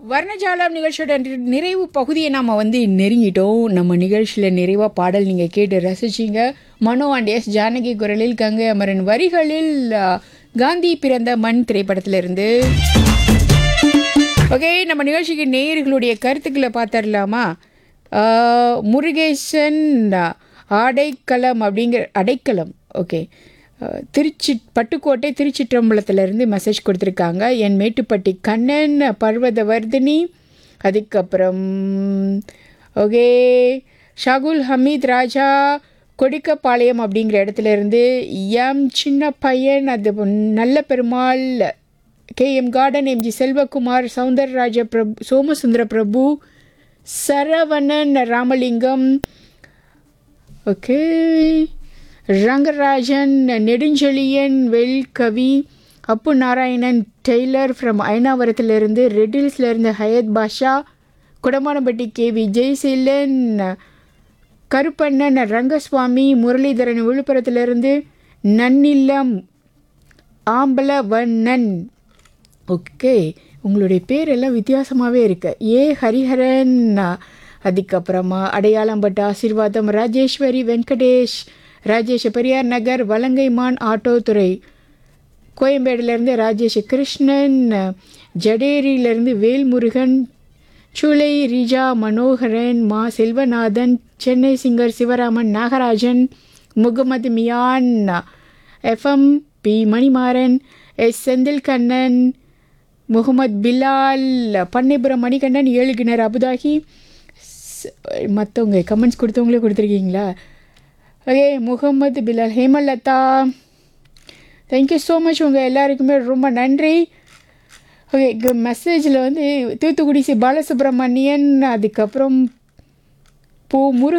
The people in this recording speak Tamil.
வர்ணஜாலம் நிகழ்ச்சியோட நி- நிறைவு பகுதியை நாம் வந்து நெருங்கிட்டோம் நம்ம நிகழ்ச்சியில் நிறைவாக பாடல் நீங்கள் கேட்டு ரசிச்சிங்க மனோ அண்ட் எஸ் ஜானகி குரலில் கங்கை அமரன் வரிகளில் ஆ, காந்தி பிறந்த மண் திரைப்படத்திலிருந்து ஓகே நம்ம நிகழ்ச்சிக்கு நேயர்களுடைய கருத்துக்களை பார்த்துடலாமா ஆ, முருகேசன் ஆ, ஆடைக்களம் அப்படிங்கிற அடைக்கலம் ஓகே ஆ, திருச்சி பட்டுக்கோட்டை திருச்சிற்றம்பலத்திலேருந்து மெசேஜ் கொடுத்துருக்காங்க என் மேட்டுப்பட்டி கண்ணன் பர்வதவர்தினி அதுக்கப்புறம் ஓகே ஷாகுல் ஹமீத் ராஜா கொடிக்கப்பாளையம் அப்படிங்கிற இடத்துல இருந்து எம் சின்ன பையன் அது நல்ல Perumal KM Garden MG Selvakumar Soundararaja Prabhu Somasundara Prabhu Saravanan Ramalingam okay Rangarajan Nedunchezhiyan Velkavi Appu Narayanan tailor from ஐனாவரத்திலிருந்து ரெட்டில்ஸ்லேருந்து ஹயத் பாஷா குடமானப்பட்டி கே வி ஜெய்சீலன் கருப்பண்ணன் ரங்கசுவாமி முரளிதரன் விழுப்புரத்திலிருந்து நன்னிலம் ஆம்பலவண்ணன் ஓகே உங்களுடைய பேரெல்லாம் வித்தியாசமாகவே இருக்கு ஏ ஹரிஹரன் அதுக்கப்புறமா அடையாளம்பட்ட ஆசீர்வாதம் ராஜேஸ்வரி வெங்கடேஷ் ராஜேஷ் பெரியார் நகர் வலங்கைமான் ஆட்டோ துறை கோயம்பேடுலேருந்து ராஜேஷ் கிருஷ்ணன் ஜடேரியிலேருந்து வேல்முருகன் சூளை ரிஜா மனோகரன் மா Selvanathan Chennai singer Sivaraman Nagarajan Mohammed Mian FM P Manimaran S Senthilkannan Mohammed Bilal Pannaipuram Manikandan Ezhukinar அபுதாகி மற்றவங்க கமெண்ட்ஸ் கொடுத்தவங்களே கொடுத்துருக்கீங்களா okay Mohammed Bilal Hemalatha thank you so much உங்கள் எல்லாருக்குமே ரொம்ப நன்றி ஓகே மெசேஜில் வந்து தூத்துக்குடி சி பாலசுப்ரமணியன் அதுக்கப்புறம் பூ முருக